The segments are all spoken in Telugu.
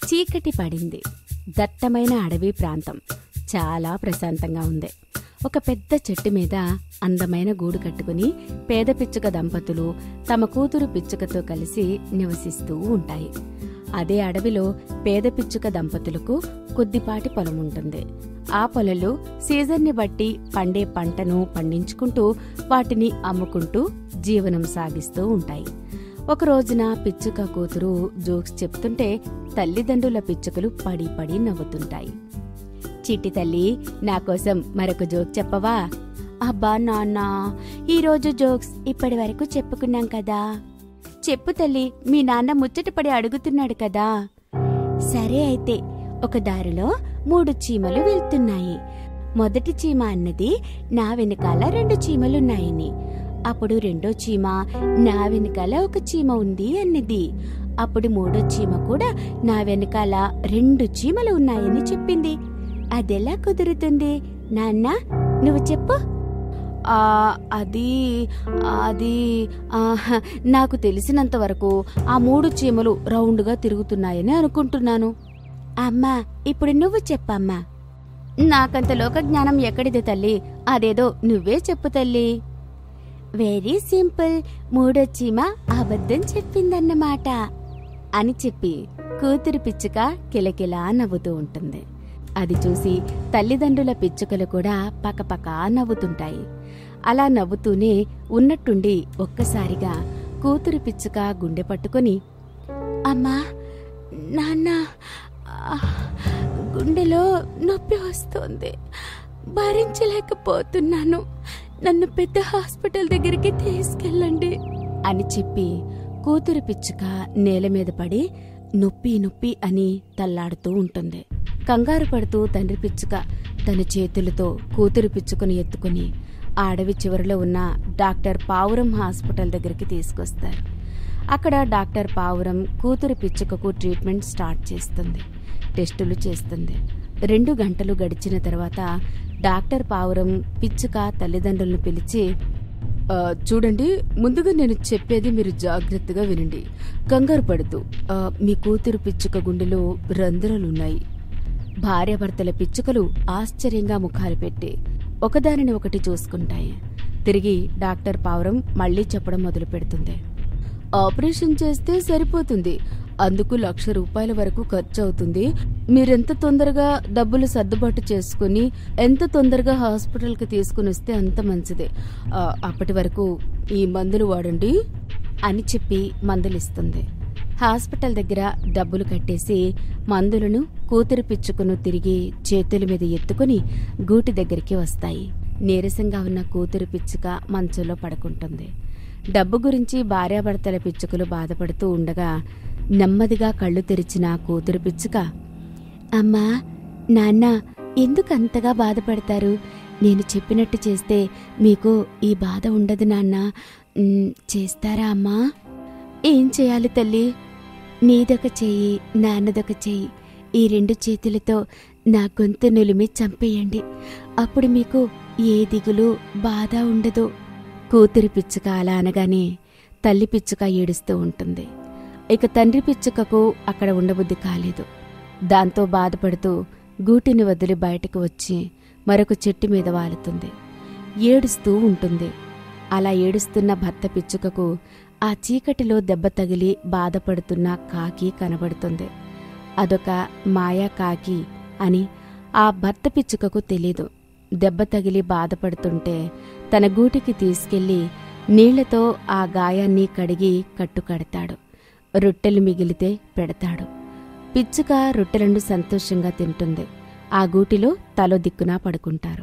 చీకటి పడింది దట్టమైన అడవి ప్రాంతం చాలా ప్రశాంతంగా ఉంది ఒక పెద్ద చెట్టు మీద అందమైన గూడు కట్టుకుని పేద పిచ్చుక దంపతులు తమ కూతురు పిచ్చుకతో కలిసి నివసిస్తూ ఉంటాయి అదే అడవిలో పేద పిచ్చుక దంపతులకు కొద్దిపాటి పొలం ఉంటుంది ఆ పొలంలో సీజన్ని బట్టి పండే పంటను పండించుకుంటూ వాటిని అమ్ముకుంటూ జీవనం సాగిస్తూ ఉంటాయి ఒక రోజున పిచ్చుక కూతురు జోక్స్ చెప్తుంటే తల్లిదండ్రుల పిచ్చుకలు పడి పడి నవ్వుతుంటాయి చిట్టి తల్లి నా కోసం మరొక జోక్ చెప్పవా అబ్బా నాన్న ఈరోజు జోక్స్ ఇప్పటి వరకు చెప్పుకున్నాం కదా చెప్పు తల్లి మీ నాన్న ముచ్చటపడి అడుగుతున్నాడు కదా సరే అయితే ఒక దారిలో మూడు చీమలు వెళ్తున్నాయి మొదటి చీమ అన్నది నా వెనకాల రెండు చీమలున్నాయని అప్పుడు రెండో చీమ నా వెనకాల ఒక చీమ ఉంది అన్నది అప్పుడు మూడో చీమ కూడా నా వెనకాల రెండు చీమలు ఉన్నాయని చెప్పింది అదెలా కుదురుతుంది నాన్న నువ్వు చెప్పు ఆ, అది అది ఆ, నాకు తెలిసినంత వరకు ఆ మూడు చీమలు రౌండ్గా తిరుగుతున్నాయని అనుకుంటున్నాను అమ్మా ఇప్పుడు నువ్వు చెప్పమ్మా నాకంత లోక జ్ఞానం ఎక్కడిది తల్లి అదేదో నువ్వే చెప్పు తల్లి వెరీ సింపుల్ మూడో చీమ అబద్ధం చెప్పిందన్నమాట అని చెప్పి కూతురు పిచ్చుక కిలకిలా నవ్వుతూ ఉంటుంది అది చూసి తల్లిదండ్రుల పిచ్చుకలు కూడా పకపక నవ్వుతుంటాయి అలా నవ్వుతూనే ఉన్నట్టుండి ఒక్కసారిగా కూతురు పిచ్చుక గుండె పట్టుకొని అమ్మా నాన్న ఆ, గుండెలో నొప్పి వస్తోంది భరించలేకపోతున్నాను నన్ను పెద్ద హాస్పిటల్ దగ్గరికి తీసుకెళ్ళండి అని చెప్పి కూతురు పిచ్చుక నేల మీద పడి నొప్పి నొప్పి అని తల్లాడుతూ ఉంటుంది కంగారు పడుతూ తండ్రి పిచ్చుక తన చేతులతో కూతురు పిచ్చుకను ఎత్తుకుని ఆ అడవి చివరిలో ఉన్న డాక్టర్ పావురం హాస్పిటల్ దగ్గరికి తీసుకొస్తారు అక్కడ డాక్టర్ పావురం కూతురు పిచ్చుకకు ట్రీట్మెంట్ స్టార్ట్ చేస్తుంది టెస్టులు చేస్తుంది రెండు గంటలు గడిచిన తర్వాత డాక్టర్ పావురం పిచ్చుక తల్లిదండ్రులను పిలిచి "ఆ, చూడండి ముందుగా నేను చెప్పేది మీరు జాగ్రత్తగా వినండి కంగారు పడుతూ "ఆ, మీ కూతురు పిచ్చుక గుండెలో రంధ్రాలున్నాయి భార్యాభర్తల పిచ్చుకలు ఆశ్చర్యంగా ముఖాలు పెట్టి ఒకదానిని ఒకటి చూసుకుంటాయి తిరిగి డాక్టర్ పావురం మళ్ళీ చెప్పడం మొదలు పెడుతుంది ఆపరేషన్ చేస్తే సరిపోతుంది అందుకు లక్ష రూపాయల వరకు ఖర్చు అవుతుంది మీరెంత తొందరగా డబ్బులు సర్దుబాటు చేసుకుని ఎంత తొందరగా హాస్పిటల్కి తీసుకుని వస్తే అంత మంచిదే ఆ, అప్పటి వరకు ఈ మందులు వాడండి అని చెప్పి మందులిస్తుంది హాస్పిటల్ దగ్గర డబ్బులు కట్టేసి మందులను కూతురు పిచ్చుకును తిరిగి చేతుల మీద ఎత్తుకుని గూటి దగ్గరికి వస్తాయి నీరసంగా ఉన్న కూతురు పిచ్చుక మంచంలో పడుకుంటుంది డబ్బు గురించి భార్యాభర్తల పిచ్చుకలు బాధపడుతూ ఉండగా నెమ్మదిగా కళ్ళు తెరిచిన కూతురు పిచ్చుక అమ్మా నాన్న ఎందుకు అంతగా బాధపడతారు నేను చెప్పినట్టు చేస్తే మీకు ఈ బాధ ఉండదు నాన్న ఉమ్, చేస్తారా అమ్మా ఏం చేయాలి తల్లి నీదొక చెయ్యి నాన్నదొక చెయ్యి ఈ రెండు చేతులతో నా గొంతు నులిమి చంపేయండి అప్పుడు మీకు ఏ దిగులు బాధ ఉండదు కూతురి పిచ్చుక అలా అనగానే తల్లి పిచ్చుక ఏడుస్తూ ఉంటుంది ఇక తండ్రి పిచ్చుకకు అక్కడ ఉండబుద్ధి కాలేదు దాంతో బాధపడుతూ గూటిని వదిలి బయటకు వచ్చి మరొక చెట్టు మీద వాలుతుంది ఏడుస్తూ ఉంటుంది అలా ఏడుస్తున్న భర్త పిచ్చుకకు ఆ చీకటిలో దెబ్బ తగిలి బాధపడుతున్న కాకి కనబడుతుంది అదొక మాయా కాకి అని ఆ భర్త పిచ్చుకకు తెలీదు దెబ్బ తగిలి బాధపడుతుంటే తన గూటికి తీసుకెళ్లి నీళ్లతో ఆ గాయాన్ని కడిగి కట్టుకడతాడు రొట్టెలు మిగిలితే పెడతాడు పిచ్చుక రొట్టెలను సంతోషంగా తింటుంది ఆ గూటిలో తలో దిక్కున పడుకుంటారు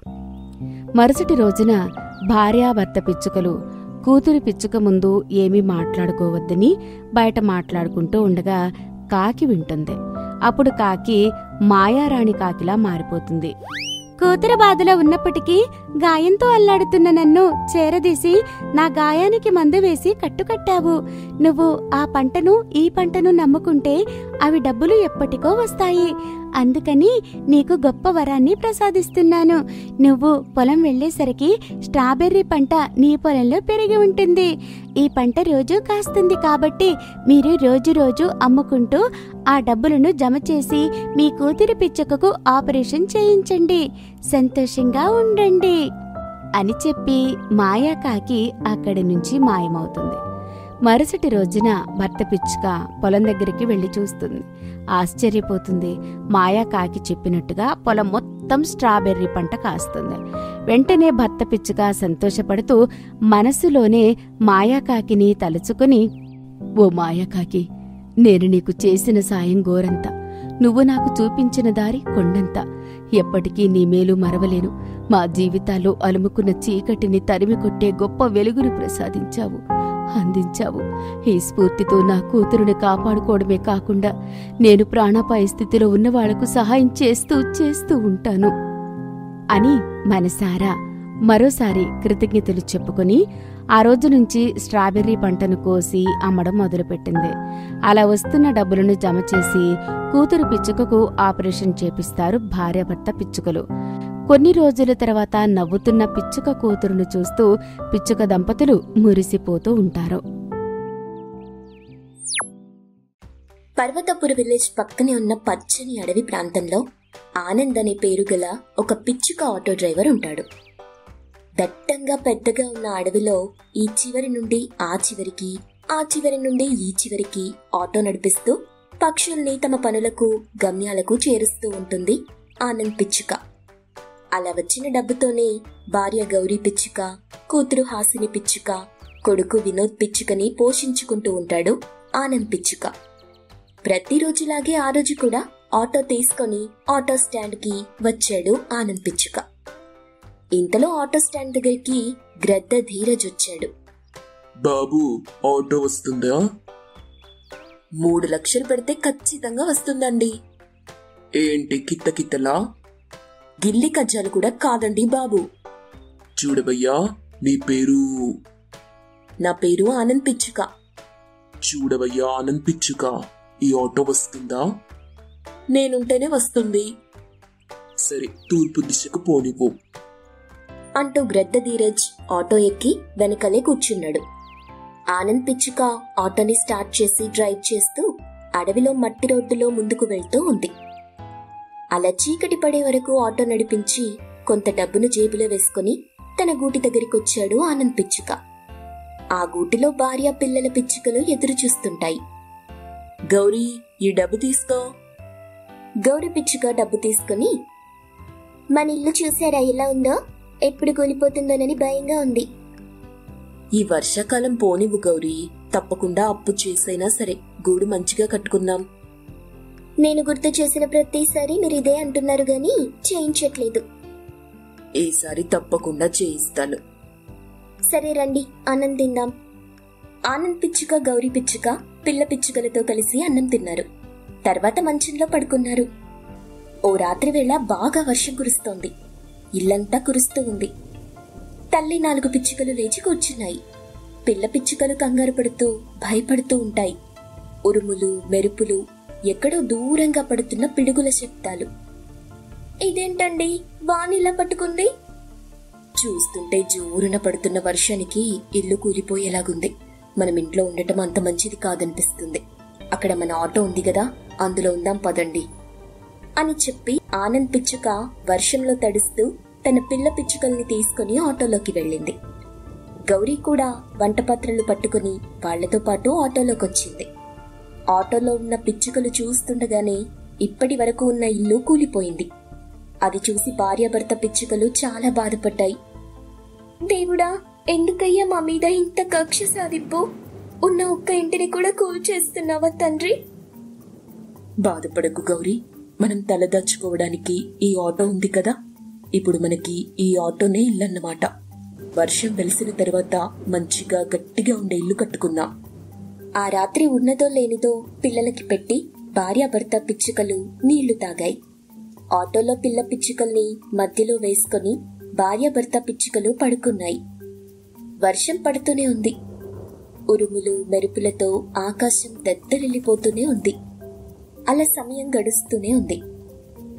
మరుసటి రోజున భార్యాభర్త పిచ్చుకలు కూతురి పిచ్చుక ముందు ఏమీ మాట్లాడుకోవద్దని బయట మాట్లాడుకుంటూ ఉండగా కాకి వింటుంది అప్పుడు కాకి మాయారాణి కాకిలా మారిపోతుంది కూతురు బాధలో ఉన్నప్పటికీ గాయంతో అల్లాడుతున్న నన్ను చేరదీసి నా గాయానికి మందు వేసి కట్టుకట్టావు నువ్వు ఆ పంటను ఈ పంటను నమ్ముకుంటే అవి డబ్బులు ఎప్పటికో వస్తాయి అందుకని నీకు గొప్ప వరాన్ని ప్రసాదిస్తున్నాను నువ్వు పొలం వెళ్ళేసరికి స్ట్రాబెర్రీ పంట నీ పొలంలో పెరిగి ఉంటుంది ఈ పంట రోజు కాస్తుంది కాబట్టి మీరు రోజు రోజు అమ్ముకుంటూ ఆ డబ్బులను జమ చేసి మీ కూతురి పిచ్చుకకు ఆపరేషన్ చేయించండి సంతోషంగా ఉండండి అని చెప్పి మాయా కాకి అక్కడి నుంచి మాయమవుతుంది మరుసటి రోజున భర్త పిచ్చుక పొలం దగ్గరికి వెళ్లి చూస్తుంది ఆశ్చర్యపోతుంది మాయా కాకి చెప్పినట్టుగా పొలం మొత్తం స్ట్రాబెర్రీ పంట కాస్తుంది వెంటనే భర్త పిచ్చుక సంతోషపడుతూ మనసులోనే మాయాకాకిని తలుచుకుని ఓ మాయాకాకి నేను నీకు చేసిన సాయం గోరంత నువ్వు నాకు చూపించిన దారి కొండంత ఎప్పటికీ నీ మేలు మరవలేను మా జీవితాల్లో అలుముకున్న చీకటిని తరిమి కొట్టే గొప్ప వెలుగును ప్రసాదించావు అందించావు ఈ స్ఫూర్తితో నా కూతురుని కాపాడుకోవడమే కాకుండా నేను ప్రాణాపాయ స్థితిలో ఉన్న వాళ్లకు సహాయం చేస్తూ చేస్తూ ఉంటాను అని మనసారా మరోసారి కృతజ్ఞతలు చెప్పుకొని ఆ రోజు నుంచి స్ట్రాబెర్రీ పంటను కోసి అమ్మడం మొదలుపెట్టింది అలా వస్తున్న డబ్బులను జమ చేసి కూతురు పిచ్చుకకు ఆపరేషన్ చేపిస్తారు భార్యాభర్త పిచ్చుకలు కొన్ని రోజుల తర్వాత నవ్వుతున్న పిచ్చుక కూతురును చూస్తూ పిచ్చుక దంపతులు మురిసిపోతూ ఉంటారు పర్వతపుర విలేజ్ పక్కనే ఉన్న పచ్చని అడవి ప్రాంతంలో ఆనంద్ అనే పేరు గల ఒక పిచ్చుక ఆటో డ్రైవర్ ఉంటాడు దట్టంగా పెద్దగా ఉన్న అడవిలో ఈ చివరి నుండి ఆ చివరికి ఆ చివరి నుండి ఈ చివరికి ఆటో నడిపిస్తూ పక్షుల్ని తమ పనులకు గమ్యాలకు చేరుస్తూ ఉంటుంది ఆనంద్ పిచ్చుక అలా వచ్చిన డబ్బుతోనే భార్య గౌరీ పిచ్చుక కూతురు హాసిని పిచ్చుక కొడుకు వినోద్ పిచ్చుకని పోషించుకుంటూ ఉంటాడు ఆనంద్ పిచ్చుక ప్రతిరోజులాగే ఆ రోజు కూడా ఆటో తీసుకొని ఆటో స్టాండ్ కి వచ్చాడు ఆనంద్ పిచ్చుక ఇంతలో ఆటో స్టాండ్ దగ్గరికి గ్రద్ద ధీరజ్ వచ్చాడు బాబు ఆటో వస్తుందా మూడు లక్షలు పెడితే ఖచ్చితంగా వస్తుందండి ఏంటి కిత్త కిత్తలా గిల్లి కజ్జాలు కూడా కాదండి బాబు చూడవయ్యా నీ పేరు నా పేరు ఆనంద్ పిచ్చుక చూడవయ్యా ఆనంద్ పిచ్చుక ఈ ఆటో వస్తుందా నేనుంటేనే వస్తుంది సరే తూర్పు దిశకు పోనివ్వు అంటూ గ్రద్ద ధీరజ్ ఆటో ఎక్కి వెనకలే కూర్చున్నాడు ఆనంద్ పిచ్చుక ఆటోని స్టార్ట్ చేసి డ్రైవ్ చేస్తూ అడవిలో మట్టి రోడ్డులో ముందుకు వెళ్తూ ఉంది అలా చీకటి పడే వరకు ఆటో నడిపించి కొంత డబ్బును జేబులో వేసుకుని తన గూటి దగ్గరికి వచ్చాడు ఆనంద్ పిచ్చుక ఆ గూటిలో భార్య పిల్లల పిచ్చుకలు ఎదురు చూస్తుంటాయి గౌరీ ఈ డబ్బు తీసుకో గౌరి పిచ్చుక డబ్బు తీసుకుని మన ఇల్లు చూసారా ఎలా ఉందో ఎప్పుడు కూలిపోతుందోనని భయంగా ఉంది ఈ వర్షాకాలం పోనివ్వు గౌరీ తప్పకుండా అప్పు చేసైనా సరే గూడు మంచిగా కట్టుకున్నాం నేను గుర్తు చేసిన ప్రతిసారి మీరు ఇదే అంటున్నారు గాని చేయించట్లేదు ఈసారి తప్పకుండా చేయిస్తాను సరే రండి అన్నం తిందాం ఆనంద్ పిచ్చుక గౌరీ పిచ్చుక పిల్ల పిచ్చుకలతో కలిసి అన్నం తిన్నారు తర్వాత మంచంలో పడుకున్నారు ఓ రాత్రి వేళ బాగా వర్షం కురుస్తోంది ఇల్లంతా కురుస్తూ ఉంది తల్లి నాలుగు పిచ్చుకలు లేచి కూర్చున్నాయి పిల్ల పిచ్చుకలు కంగారు పడుతూ భయపడుతూ ఉంటాయి ఉరుములు మెరుపులు ఎక్కడో దూరంగా పడుతున్న పిడుగుల శబ్దాలు ఇదేంటండి వానిలా పట్టుకుంది చూస్తుంటే జోరున పడుతున్న వర్షానికి ఇల్లు కూలిపోయేలాగుంది మనం ఇంట్లో ఉండటం అంత మంచిది కాదనిపిస్తుంది అక్కడ మన ఆటో ఉంది కదా అందులో ఉందాం పదండి అని చెప్పి ఆనంద్ పిచ్చుక వర్షంలో తడుస్తూ తన పిల్ల పిచ్చుకల్ని తీసుకుని ఆటోలోకి వెళ్ళింది గౌరీ కూడా వంట పాత్రలు పట్టుకుని వాళ్లతో పాటు ఆటోలోకి వచ్చింది ఆటోలో ఉన్న పిచ్చుకలు చూస్తుండగానే ఇప్పటి వరకు ఉన్న ఇల్లు కూలిపోయింది అది చూసి భార్యాభర్త పిచ్చుకలు చాలా బాధపడ్డాయి దేవుడా ఎందుకయ్యా మా మీద ఇంత కక్ష సాధింపు ఉన్న ఒక్క ఇంటిని కూడా కూల్చేస్తున్నావా తండ్రి బాధపడకు గౌరీ మనం తలదాచుకోవడానికి ఈ ఆటో ఉంది కదా ఇప్పుడు మనకి ఈ ఆటోనే ఇల్లన్నమాట వర్షం వెలిసిన తర్వాత మంచిగా గట్టిగా ఉండే ఇల్లు కట్టుకుందాం ఆ రాత్రి ఉన్నదో లేనిదో పిల్లలకి పెట్టి భార్యాభర్త పిచ్చుకలు నీళ్లు తాగాయి ఆటోలో పిల్ల పిచ్చుకల్ని మధ్యలో వేసుకొని భార్యాభర్త పిచ్చుకలు పడుకున్నాయి వర్షం పడుతూనే ఉంది ఉరుములు మెరుపులతో ఆకాశం దద్దరిల్లిపోతూనే ఉంది అలా సమయం గడుస్తూనే ఉంది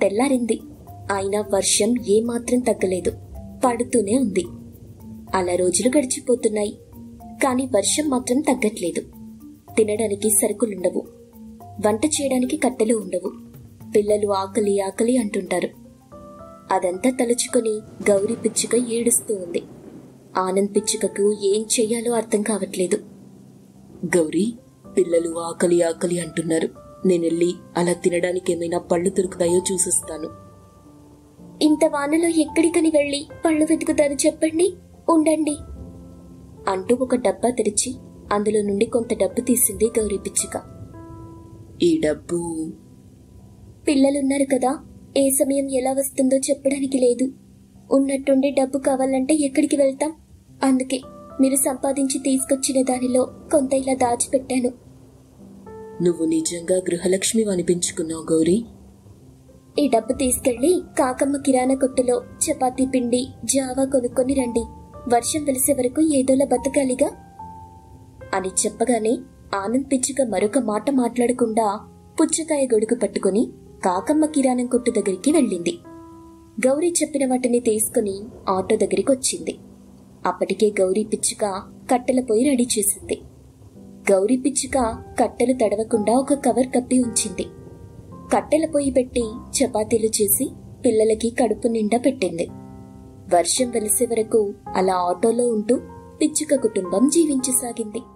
తెల్లారింది అయినా వర్షం ఏమాత్రం తగ్గలేదు పడుతూనే ఉంది అలా రోజులు గడిచిపోతున్నాయి కానీ వర్షం మాత్రం తగ్గట్లేదు తినడానికి సరుకులుండవు వంట చేయడానికి కట్టెలు ఉండవు పిల్లలు ఆకలి ఆకలి అంటుంటారు అదంతా తలుచుకొని గౌరీ పిచ్చుక ఏడుస్తూ ఉంది ఆనంద్ పిచ్చుకకు ఏం చెయ్యాలో అర్థం కావట్లేదు గౌరీ పిల్లలు ఆకలి ఆకలి అంటున్నారు నేనెళ్ళి అలా తినడానికి ఏమైనా పళ్ళు దొరుకుతాయో చూసొస్తాను ఇంత వానలో ఎక్కడికని వెళ్ళి పళ్ళు వెతుకుతారు చెప్పండి ఉండండి అంటూ ఒక డబ్బా తెరిచి అందులో నుండి కొంత డబ్బు తీసింది గౌరీ పిచ్చుక ఈ డబ్బు పిల్లలున్నారు కదా ఏ సమయం ఎలా వస్తుందో చెప్పడానికి లేదు ఉన్నట్టుండి డబ్బు కావాలంటే ఎక్కడికి వెళ్తాం అందుకే మీరు సంపాదించి తీసుకొచ్చిన దానిలో కొంత ఇలా దాచిపెట్టాను నువ్వు నిజంగా గృహలక్ష్మి అనిపించుకున్నావు గౌరీ ఈ డబ్బు తీసుకెళ్లి కాకమ్మ కిరాణా కొట్టులో చపాతీ పిండి జావా కొనుక్కొని రండి వర్షం వెలిసే వరకు ఏదోలా బతకాలిగా అని చెప్పగానే ఆనంద్ పిచ్చుక మరొక మాట మాట్లాడకుండా పుచ్చకాయ గొడుగు పట్టుకుని కాకమ్మ కిరాణం కొట్టు దగ్గరికి వెళ్ళింది గౌరీ చెప్పిన వాటిని తీసుకుని ఆటో దగ్గరికి వచ్చింది అప్పటికే గౌరీ పిచ్చుక కట్టెల పొయ్యి రెడీ చేసింది గౌరీ పిచ్చుక కట్టెలు తడవకుండా ఒక కవర్ కప్పి ఉంచింది కట్టెల పొయ్యి పెట్టి చపాతీలు చేసి పిల్లలకి కడుపు నిండా పెట్టింది వర్షం వెలిసే వరకు అలా ఆటోలో ఉంటూ పిచ్చుక కుటుంబం జీవించసాగింది